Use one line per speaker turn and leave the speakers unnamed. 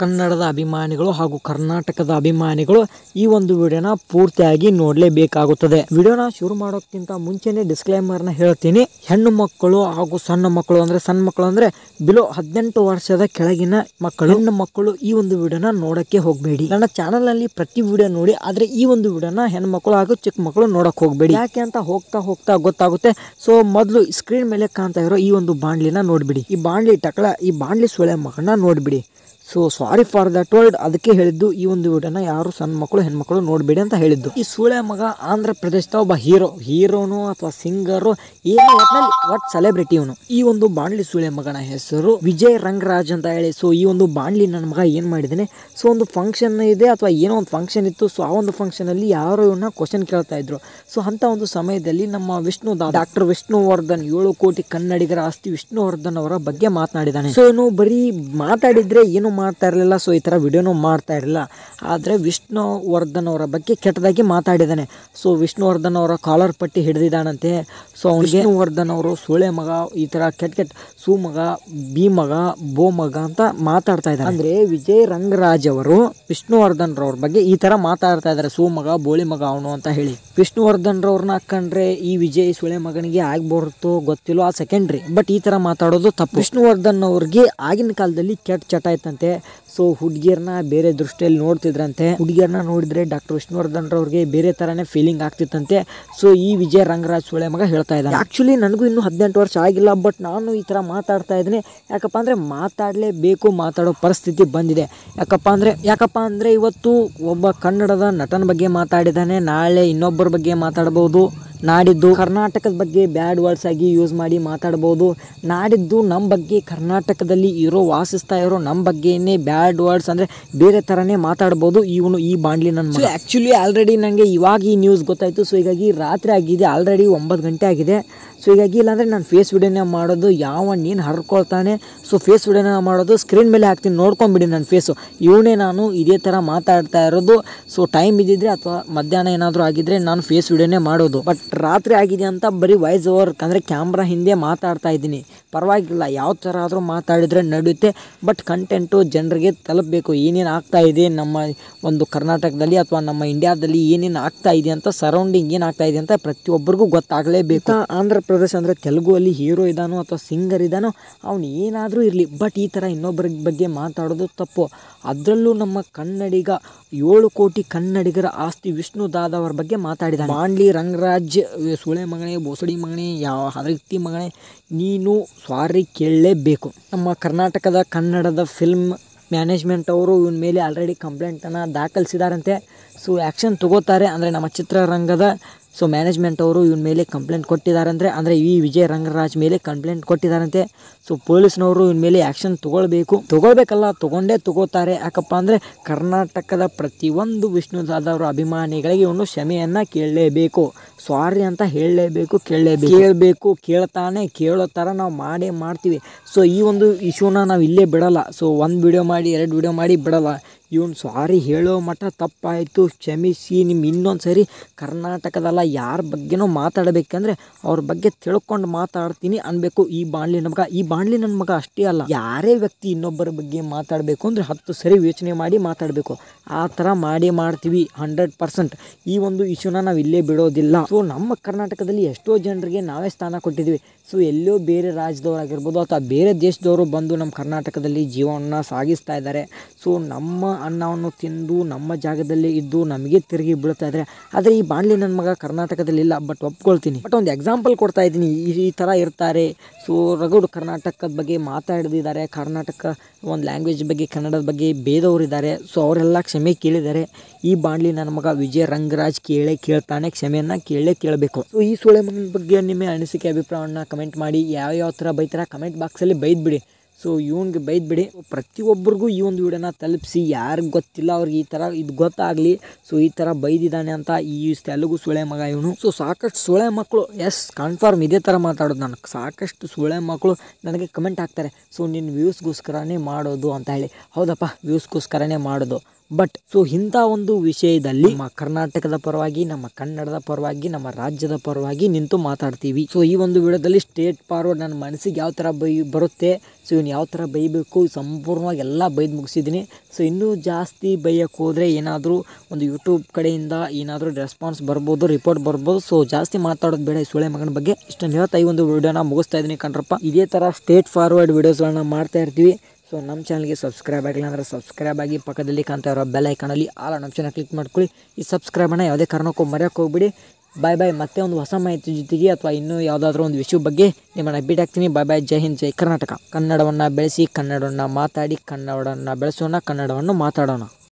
ಕನ್ನಡದ ಅಭಿಮಾನಿಗಳು ಹಾಗೂ ಕರ್ನಾಟಕದ ಅಭಿಮಾನಿಗಳು ಈ ಒಂದು ವಿಡಿಯೋನ ಪೂರ್ತಿಯಾಗಿ ನೋಡಲೇಬೇಕಾಗುತ್ತದೆ ವಿಡಿಯೋನ ಶುರು ಮಾಡೋಕ್ಕಿಂತ ಮುಂಚೆನೆ ಡಿಸ್ಕ್ಲೈಮರ್ ನ ಹೇಳ್ತೀನಿ ಹೆಣ್ಣು ಮಕ್ಕಳು ಹಾಗೂ ಸಣ್ಣ ಮಕ್ಕಳು ಅಂದ್ರೆ ಸಣ್ಣ ಮಕ್ಕಳು ಅಂದ್ರೆ ಬಿಲೋ ಹದಿನೆಂಟು ವರ್ಷದ ಕೆಳಗಿನ ಮಕ್ಕಳು ಹೆಣ್ಣು ಮಕ್ಕಳು ಈ ಒಂದು ವಿಡಿಯೋನ ನೋಡಕ್ಕೆ ಹೋಗಬೇಡಿ ನನ್ನ ಚಾನಲ್ ನಲ್ಲಿ ಪ್ರತಿ ವಿಡಿಯೋ ನೋಡಿ ಆದ್ರೆ ಈ ಒಂದು ವಿಡಿಯೋನ ಹೆಣ್ಮಕ್ಳು ಹಾಗೂ ಚಿಕ್ಕ ಮಕ್ಕಳು ನೋಡಕ್ ಹೋಗಬೇಡಿ ಯಾಕೆ ಅಂತ ಹೋಗ್ತಾ ಹೋಗ್ತಾ ಗೊತ್ತಾಗುತ್ತೆ ಸೊ ಮೊದಲು ಸ್ಕ್ರೀನ್ ಮೇಲೆ ಕಾಣ್ತಾ ಇರೋ ಈ ಒಂದು ಬಾಂಡ್ಲಿನ ನೋಡ್ಬಿಡಿ ಈ ಬಾಂಡ್ಲಿ ಟಕಳ ಈ ಬಾಂಡ್ಲಿ ಸೊಳೆ ಮಗನ ನೋಡ್ಬಿಡಿ so sorry for that word ಅದಕ್ಕೆ ಹೇಳಿದ್ದು ಈ ಒಂದು ವಿಡಿಯೋನ ಯಾರು ಸಣ್ಣ ಮಕ್ಕಳು ಹೆಣ್ಮಕ್ಳು ನೋಡಬೇಡಿ ಅಂತ ಹೇಳಿದ್ದು ಈ ಸೂಳೆ ಮಗ ಆಂಧ್ರ ಪ್ರದೇಶದ ಒಬ್ಬ ಹೀರೋ ಹೀರೋನು ಅಥವಾ ಸಿಂಗರು ಏನೋ ಒಟ್ನಲ್ಲಿ ಒಟ್ ಸೆಲೆಬ್ರಿಟಿ ಇವನು ಈ ಒಂದು ಬಾಂಡ್ಲಿ ಸೂಳೆ ಮಗನ ಹೆಸರು ವಿಜಯ್ ರಂಗರಾಜ್ ಅಂತ ಹೇಳಿ ಸೊ ಈ ಒಂದು ಬಾಂಡ್ಲಿ ನನ್ನ ಮಗ ಏನ್ ಮಾಡಿದ್ದಾನೆ ಸೊ ಒಂದು ಫಂಕ್ಷನ್ ಇದೆ ಅಥವಾ ಏನೋ ಒಂದು ಫಂಕ್ಷನ್ ಇತ್ತು ಸೊ ಆ ಒಂದು ಫಂಕ್ಷನ್ ಅಲ್ಲಿ ಯಾರೋ ಇವನ್ನ ಕ್ವಶನ್ ಕೇಳ್ತಾ ಇದ್ರು ಸೊ ಅಂತ ಒಂದು ಸಮಯದಲ್ಲಿ ನಮ್ಮ ವಿಷ್ಣು ಡಾಕ್ಟರ್ ವಿಷ್ಣುವರ್ಧನ್ ಏಳು ಕೋಟಿ ಕನ್ನಡಿಗರ ಆಸ್ತಿ ವಿಷ್ಣುವರ್ಧನ್ ಅವರ ಬಗ್ಗೆ ಮಾತನಾಡಿದ್ದಾನೆ ಸೊ ಇವನು ಬರೀ ಮಾತಾಡಿದ್ರೆ ಏನು ಮಾಡ್ತಾ ಇರಲಿಲ್ಲ ಸೊ ಈ ತರ ವಿಡಿಯೋನು ಮಾಡ್ತಾ ಇರಲಿಲ್ಲ ಆದ್ರೆ ವಿಷ್ಣುವರ್ಧನ್ ಅವರ ಬಗ್ಗೆ ಕೆಟ್ಟದಾಗಿ ಮಾತಾಡಿದ್ದಾನೆ ಸೊ ವಿಷ್ಣುವರ್ಧನ್ ಅವರ ಕಾಲರ್ ಪಟ್ಟಿ ಹಿಡಿದಿದ್ದಾನಂತೆ ಸೊ ಅವ್ನಿಗೆ ವಿಷ್ಣುವರ್ಧನ್ ಅವರು ಸೊಳೆ ಮಗ ಈ ತರ ಕೆಟ್ಟ ಕೆಟ್ಟ ಸು ಮಗ ಬಿ ಮಗ ಬೋ ಮಗ ಅಂತ ಮಾತಾಡ್ತಾ ಇದ್ದಾರೆ ಅಂದ್ರೆ ವಿಜಯ್ ರಂಗರಾಜ್ ಅವರು ವಿಷ್ಣುವರ್ಧನ್ ರವ್ರ ಬಗ್ಗೆ ಈ ತರ ಮಾತಾಡ್ತಾ ಇದ್ದಾರೆ ಸು ಮಗ ಬೋಳಿ ಮಗ ಅವನು ಅಂತ ಹೇಳಿ ವಿಷ್ಣುವರ್ಧನ್ ರವ್ರನ್ನ ಹಾಕೊಂಡ್ರೆ ಈ ವಿಜಯ್ ಸುಳೆ ಮಗನಿಗೆ ಆಗ್ಬರುತ್ತೋ ಗೊತ್ತಿಲ್ಲೋ ಆ ಸೆಕೆಂಡ್ರಿ ಬಟ್ ಈ ತರ ಮಾತಾಡೋದು ತಪ್ಪು ವಿಷ್ಣುವರ್ಧನ್ ಅವ್ರಿಗೆ ಆಗಿನ ಕಾಲದಲ್ಲಿ ಕೆಟ್ಟ ಚಟ ಇತ್ತಂತೆ ಸೊ ಹುಡುಗಿಯರ್ನ ಬೇರೆ ದೃಷ್ಟಿಯಲ್ಲಿ ನೋಡ್ತಿದ್ರಂತೆ ಹುಡುಗಿಯರ್ನ ನೋಡಿದ್ರೆ ಡಾಕ್ಟರ್ ವಿಷ್ಣುವರ್ಧನ್ ರವ್ರಿಗೆ ಬೇರೆ ತರಾನೇ ಫೀಲಿಂಗ್ ಆಗ್ತಿತ್ತಂತೆ ಸೊ ಈ ವಿಜಯ ರಂಗರಾಜ್ ಸುಳೆ ಮಗ ಹೇಳ್ತಾ ಇದ್ದಾನೆ ಆಕ್ಚುಲಿ ನನಗೂ ಇನ್ನೂ ಹದಿನೆಂಟು ವರ್ಷ ಆಗಿಲ್ಲ ಬಟ್ ನಾನು ಈ ತರ ಮಾತಾಡ್ತಾ ಇದ್ದೀನಿ ಯಾಕಪ್ಪ ಅಂದ್ರೆ ಮಾತಾಡಲೇಬೇಕು ಮಾತಾಡೋ ಪರಿಸ್ಥಿತಿ ಬಂದಿದೆ ಯಾಕಪ್ಪ ಅಂದ್ರೆ ಯಾಕಪ್ಪ ಅಂದ್ರೆ ಇವತ್ತು ಒಬ್ಬ ಕನ್ನಡದ ನಟನ ಬಗ್ಗೆ ಮಾತಾಡಿದ್ದಾನೆ ನಾಳೆ ಇನ್ನೊಬ್ಬರ ಬಗ್ಗೆ ಮಾತಾಡಬಹುದು ನಾಡಿದ್ದು ಕರ್ನಾಟಕದ ಬಗ್ಗೆ ಬ್ಯಾಡ್ ವರ್ಡ್ಸ್ ಆಗಿ ಯೂಸ್ ಮಾಡಿ ಮಾತಾಡ್ಬೋದು ನಾಡಿದ್ದು ನಮ್ಮ ಬಗ್ಗೆ ಕರ್ನಾಟಕದಲ್ಲಿ ಇರೋ ವಾಸಿಸ್ತಾ ಇರೋ ನಮ್ಮ ಬಗ್ಗೆನೇ ಬ್ಯಾಡ್ ವರ್ಡ್ಸ್ ಅಂದ್ರೆ ಬೇರೆ ಥರನೇ ಮಾತಾಡ್ಬೋದು ಇವನು ಈ ಬಾಂಡ್ಲಿ ನನ್ನ ಆ್ಯಕ್ಚುಲಿ ಆಲ್ರೆಡಿ ನನಗೆ ಇವಾಗ ಈ ನ್ಯೂಸ್ ಗೊತ್ತಾಯಿತು ಸೊ ಹೀಗಾಗಿ ರಾತ್ರಿ ಆಗಿದೆ ಆಲ್ರೆಡಿ ಒಂಬತ್ತು ಗಂಟೆ ಆಗಿದೆ ಸೊ ಹೀಗಾಗಿ ಇಲ್ಲಾಂದರೆ ನಾನು ಫೇಸ್ ವಿಡಿಯೋನೇ ಮಾಡೋದು ಯಾವ ನೀನು ಹರ್ಕೊಳ್ತಾನೆ ಸೊ ಫೇಸ್ ವಿಡಿಯೋನ ಮಾಡೋದು ಸ್ಕ್ರೀನ್ ಮೇಲೆ ಹಾಕ್ತೀನಿ ನೋಡ್ಕೊಂಬಿಡಿ ನನ್ನ ಫೇಸು ಇವನೇ ನಾನು ಇದೇ ಥರ ಮಾತಾಡ್ತಾ ಇರೋದು ಸೊ ಟೈಮ್ ಇದ್ದಿದ್ರೆ ಅಥವಾ ಮಧ್ಯಾಹ್ನ ಏನಾದರೂ ಆಗಿದ್ರೆ ನಾನು ಫೇಸ್ ವಿಡಿಯೋನೇ ಮಾಡೋದು ಬಟ್ ರಾತ್ರಿ ಆಗಿದೆ ಅಂತ ಬರೀ ವಾಯ್ಸ್ ಓವರ್ ಅಂದರೆ ಕ್ಯಾಮ್ರಾ ಹಿಂದೆ ಮಾತಾಡ್ತಾ ಇದ್ದೀನಿ ಪರವಾಗಿಲ್ಲ ಯಾವ ಥರ ಆದರೂ ಮಾತಾಡಿದರೆ ನಡೆಯುತ್ತೆ ಬಟ್ ಕಂಟೆಂಟು ಜನರಿಗೆ ತಲುಪಬೇಕು ಏನೇನು ಆಗ್ತಾ ಇದೆ ನಮ್ಮ ಒಂದು ಕರ್ನಾಟಕದಲ್ಲಿ ಅಥವಾ ನಮ್ಮ ಇಂಡಿಯಾದಲ್ಲಿ ಏನೇನು ಆಗ್ತಾ ಇದೆ ಅಂತ ಸರೌಂಡಿಂಗ್ ಏನು ಆಗ್ತಾ ಇದೆ ಅಂತ ಪ್ರತಿಯೊಬ್ಬರಿಗೂ ಗೊತ್ತಾಗಲೇಬೇಕು ಆಂಧ್ರ ಪ್ರದೇಶ ಅಂದರೆ ತೆಲುಗು ಅಲ್ಲಿ ಹೀರೋ ಇದ್ದಾನೋ ಅಥವಾ ಸಿಂಗರ್ ಇದ್ದಾನೋ ಅವ್ನು ಏನಾದರೂ ಇರಲಿ ಬಟ್ ಈ ಥರ ಇನ್ನೊಬ್ಬರ ಬಗ್ಗೆ ಮಾತಾಡೋದು ತಪ್ಪು ಅದರಲ್ಲೂ ನಮ್ಮ ಕನ್ನಡಿಗ ಏಳು ಕೋಟಿ ಕನ್ನಡಿಗರ ಆಸ್ತಿ ವಿಷ್ಣು ದಾದ ಅವರ ಬಗ್ಗೆ ಮಾತಾಡಿದ್ದಾನೆ ಬಾಂಡ್ಲಿ ರಂಗರಾಜ್ ಸುಳೆ ಮಗನೇ ಬೋಸಡಿ ಮಗನೇ ಯಾವ ಹರಕ್ತಿ ಮಗನೇ ನೀನು ಸಾರಿ ಕೇಳಲೇಬೇಕು ನಮ್ಮ ಕರ್ನಾಟಕದ ಕನ್ನಡದ ಫಿಲ್ಮ್ ಮ್ಯಾನೇಜ್ಮೆಂಟ್ ಅವರು ಇವನ ಮೇಲೆ ಆಲ್ರೆಡಿ ಕಂಪ್ಲೇಂಟನ್ನು ದಾಖಲಿಸಿದಾರಂತೆ ಸೊ ಆ್ಯಕ್ಷನ್ ತಗೋತಾರೆ ಅಂದರೆ ನಮ್ಮ ಚಿತ್ರರಂಗದ ಸೊ ಮ್ಯಾನೇಜ್ಮೆಂಟ್ ಅವರು ಇವನ ಮೇಲೆ ಕಂಪ್ಲೇಂಟ್ ಕೊಟ್ಟಿದ್ದಾರಂದ್ರೆ ಅಂದರೆ ಈ ವಿಜಯ ರಂಗರಾಜ್ ಮೇಲೆ ಕಂಪ್ಲೇಂಟ್ ಕೊಟ್ಟಿದ್ದಾರಂತೆ ಸೊ ಪೊಲೀಸ್ನವರು ಇವನ ಮೇಲೆ ಆ್ಯಕ್ಷನ್ ತಗೊಳ್ಬೇಕು ತಗೊಳ್ಬೇಕಲ್ಲ ತಗೊಂಡೇ ತಗೋತಾರೆ ಯಾಕಪ್ಪ ಅಂದರೆ ಕರ್ನಾಟಕದ ಪ್ರತಿಯೊಂದು ವಿಷ್ಣು ಜಾಧವ್ರ ಅಭಿಮಾನಿಗಳಿಗೆ ಇವನು ಕ್ಷಮೆಯನ್ನು ಕೇಳಲೇಬೇಕು ಸಾರಿ ಅಂತ ಹೇಳಲೇಬೇಕು ಕೇಳಲೇಬೇಕು ಕೇಳಬೇಕು ಕೇಳ್ತಾನೆ ಕೇಳೋ ಥರ ನಾವು ಮಾಡೇ ಮಾಡ್ತೀವಿ ಸೊ ಈ ಒಂದು ಇಶ್ಯೂನ ನಾವು ಇಲ್ಲೇ ಬಿಡಲ್ಲ ಸೊ ಒಂದು ವಿಡಿಯೋ ಮಾಡಿ ಎರಡು ವಿಡಿಯೋ ಮಾಡಿ ಬಿಡಲ್ಲ ಇವನು ಸಾರಿ ಹೇಳೋ ಮಟ್ಟ ತಪ್ಪಾಯಿತು ಕ್ಷಮಿಸಿ ನಿಮ್ಮ ಇನ್ನೊಂದು ಸರಿ ಕರ್ನಾಟಕದಲ್ಲ ಯಾರ ಬಗ್ಗೆನೂ ಮಾತಾಡಬೇಕಂದ್ರೆ ಅವ್ರ ಬಗ್ಗೆ ತಿಳ್ಕೊಂಡು ಮಾತಾಡ್ತೀನಿ ಅನ್ಬೇಕು ಈ ಬಾಣ್ಲಿ ನನ್ನ ಮಗ ಈ ಬಾಣ್ಲಿ ನನ್ನ ಮಗ ಅಷ್ಟೇ ಅಲ್ಲ ಯಾರೇ ವ್ಯಕ್ತಿ ಇನ್ನೊಬ್ಬರ ಬಗ್ಗೆ ಮಾತಾಡಬೇಕು ಅಂದರೆ ಹತ್ತು ಸರಿ ಯೋಚನೆ ಮಾಡಿ ಮಾತಾಡಬೇಕು ಆ ಥರ ಮಾಡಿ ಮಾಡ್ತೀವಿ ಹಂಡ್ರೆಡ್ ಪರ್ಸೆಂಟ್ ಈ ಒಂದು ಇಶ್ಯೂನ ನಾವು ಇಲ್ಲೇ ಬಿಡೋದಿಲ್ಲ ಸೊ ನಮ್ಮ ಕರ್ನಾಟಕದಲ್ಲಿ ಎಷ್ಟೋ ಜನರಿಗೆ ನಾವೇ ಸ್ಥಾನ ಕೊಟ್ಟಿದ್ದೀವಿ ಸೊ ಎಲ್ಲೋ ಬೇರೆ ರಾಜ್ಯದವರಾಗಿರ್ಬೋದು ಅಥವಾ ಬೇರೆ ದೇಶದವರು ಬಂದು ನಮ್ಮ ಕರ್ನಾಟಕದಲ್ಲಿ ಜೀವನವನ್ನು ಸಾಗಿಸ್ತಾ ಇದ್ದಾರೆ ಸೊ ನಮ್ಮ ಅನ್ನವನ್ನು ತಿಂದು ನಮ್ಮ ಜಾಗದಲ್ಲಿ ಇದ್ದು ನಮಗೆ ತಿರುಗಿ ಬೀಳ್ತಾ ಇದ್ದಾರೆ ಆದರೆ ಈ ಬಾಣ್ಲಿ ನನ್ನ ಮಗ ಕರ್ನಾಟಕದಲ್ಲಿ ಇಲ್ಲ ಬಟ್ ಒಪ್ಕೊಳ್ತೀನಿ ಬಟ್ ಒಂದು ಎಕ್ಸಾಂಪಲ್ ಕೊಡ್ತಾ ಇದ್ದೀನಿ ಈ ಈ ಥರ ಇರ್ತಾರೆ ಸೊ ರಗಡು ಕರ್ನಾಟಕದ ಬಗ್ಗೆ ಮಾತಾಡಿದ್ದಾರೆ ಕರ್ನಾಟಕ ಒಂದು ಲ್ಯಾಂಗ್ವೇಜ್ ಬಗ್ಗೆ ಕನ್ನಡದ ಬಗ್ಗೆ ಬೇದವರಿದ್ದಾರೆ ಸೊ ಅವರೆಲ್ಲ ಕ್ಷಮೆ ಕೇಳಿದ್ದಾರೆ ಈ ಬಾಣ್ಲಿ ನನ್ನ ಮಗ ವಿಜಯ ರಂಗರಾಜ್ ಕೇಳೇ ಕೇಳ್ತಾನೆ ಕ್ಷಮೆಯನ್ನು ಕೇಳೇ ಕೇಳಬೇಕು ಸೊ ಈ ಸೊಳೆ ಮಗನ ಬಗ್ಗೆ ನಿಮ್ಮ ಅನಿಸಿಕೆ ಅಭಿಪ್ರಾಯವನ್ನು ಕಮೆಂಟ್ ಮಾಡಿ ಯಾವ ಯಾವ ಥರ ಬೈತಾರ ಕಮೆಂಟ್ ಬಾಕ್ಸಲ್ಲಿ ಬೈದ್ಬಿಡಿ ಸೊ ಇವನ್ಗೆ ಬೈದ್ಬಿಡಿ ಪ್ರತಿಯೊಬ್ಬರಿಗೂ ಈ ಒಂದು ವಿಡಿಯೋನ ತಲುಪಿಸಿ ಯಾರಿಗೆ ಗೊತ್ತಿಲ್ಲ ಅವ್ರಿಗೆ ಈ ಥರ ಇದು ಗೊತ್ತಾಗಲಿ ಸೊ ಈ ಥರ ಬೈದಿದ್ದಾನೆ ಅಂತ ಈ ತೆಲುಗು ಸೊಳೆ ಮಗ ಇವನು ಸೊ ಸಾಕಷ್ಟು ಸೊಳೆ ಮಕ್ಕಳು ಎಸ್ ಕನ್ಫರ್ಮ್ ಇದೇ ಥರ ಮಾತಾಡೋದು ನಾನು ಸಾಕಷ್ಟು ಸೊಳೆ ಮಕ್ಕಳು ನನಗೆ ಕಮೆಂಟ್ ಹಾಕ್ತಾರೆ ಸೊ ನಿನ್ನ ವ್ಯೂಸ್ಗೋಸ್ಕರನೇ ಮಾಡೋದು ಅಂತ ಹೇಳಿ ಹೌದಪ್ಪ ವ್ಯೂಸ್ಗೋಸ್ಕರನೇ ಮಾಡೋದು ಬಟ್ ಸೊ ಇಂಥ ಒಂದು ವಿಷಯದಲ್ಲಿ ನಮ್ಮ ಕರ್ನಾಟಕದ ಪರವಾಗಿ ನಮ್ಮ ಕನ್ನಡದ ಪರವಾಗಿ ನಮ್ಮ ರಾಜ್ಯದ ಪರವಾಗಿ ನಿಂತು ಮಾತಾಡ್ತೀವಿ ಸೊ ಈ ಒಂದು ವಿಡಿಯೋದಲ್ಲಿ ಸ್ಟೇಟ್ ಫಾರ್ವರ್ಡ್ ನನ್ನ ಮನಸ್ಸಿಗೆ ಯಾವ ಥರ ಬೈ ಬರುತ್ತೆ ಸೊ ಇವ್ನು ಯಾವ ಥರ ಬೈಬೇಕು ಸಂಪೂರ್ಣವಾಗಿ ಎಲ್ಲ ಬೈದು ಮುಗಿಸಿದ್ದೀನಿ ಸೊ ಇನ್ನೂ ಜಾಸ್ತಿ ಬೈಯಕ್ಕೆ ಹೋದರೆ ಏನಾದರೂ ಒಂದು ಯೂಟ್ಯೂಬ್ ಕಡೆಯಿಂದ ಏನಾದರೂ ರೆಸ್ಪಾನ್ಸ್ ಬರ್ಬೋದು ರಿಪೋರ್ಟ್ ಬರ್ಬೋದು ಸೊ ಜಾಸ್ತಿ ಮಾತಾಡೋದು ಬೇಡ ಈ ಸುಳೆ ಮಗನ ಬಗ್ಗೆ ಇಷ್ಟನ್ನು ಹೇಳ್ತಾ ಈ ಒಂದು ವಿಡಿಯೋನ ಮುಗಿಸ್ತಾ ಇದ್ದೀನಿ ಕಣ್ರಪ್ಪ ಇದೇ ಥರ ಸ್ಟೇಟ್ ಫಾರ್ವರ್ಡ್ ವಿಡಿಯೋಸ್ಗಳನ್ನ ಮಾಡ್ತಾ ಇರ್ತೀವಿ ಸೊ ನಮ್ಮ ಚಾನಲ್ಗೆ ಸಬ್ಸ್ಕ್ರೈಬ್ ಆಗಿಲ್ಲ ಅಂದರೆ ಸಬ್ಸ್ಕ್ರೈಬ್ ಆಗಿ ಪಕ್ಕದಲ್ಲಿ ಕಾಣ್ತಾ ಇರೋ ಬೆಲ್ ಐಕಾನಲ್ಲಿ ಆಲ್ ಆಪ್ಷನ್ ಕ್ಲಿಕ್ ಮಾಡ್ಕೊಳ್ಳಿ ಈ ಸಬ್ಸ್ಕ್ರೈಬನ್ನು ಯಾವುದೇ ಕಾರಣಕ್ಕೂ ಮರೆಯೋಕೆ ಹೋಗ್ಬಿಡಿ ಬಾಯ್ ಬಾಯ್ ಮತ್ತೆ ಒಂದು ಹೊಸ ಮಾಹಿತಿ ಜೊತೆಗೆ ಅಥವಾ ಇನ್ನೂ ಯಾವುದಾದ್ರೂ ಒಂದು ವಿಷಯ ಬಗ್ಗೆ ನಿಮ್ಮನ್ನು ಭೇಟಿ ಆಗ್ತೀನಿ ಬಾಯ್ ಬಾಯ್ ಜೈ ಹಿಂದ್ ಜೈ ಕರ್ನಾಟಕ ಕನ್ನಡವನ್ನು ಬೆಳೆಸಿ ಕನ್ನಡವನ್ನು ಮಾತಾಡಿ ಕನ್ನಡವನ್ನು ಬೆಳೆಸೋಣ ಕನ್ನಡವನ್ನು ಮಾತಾಡೋಣ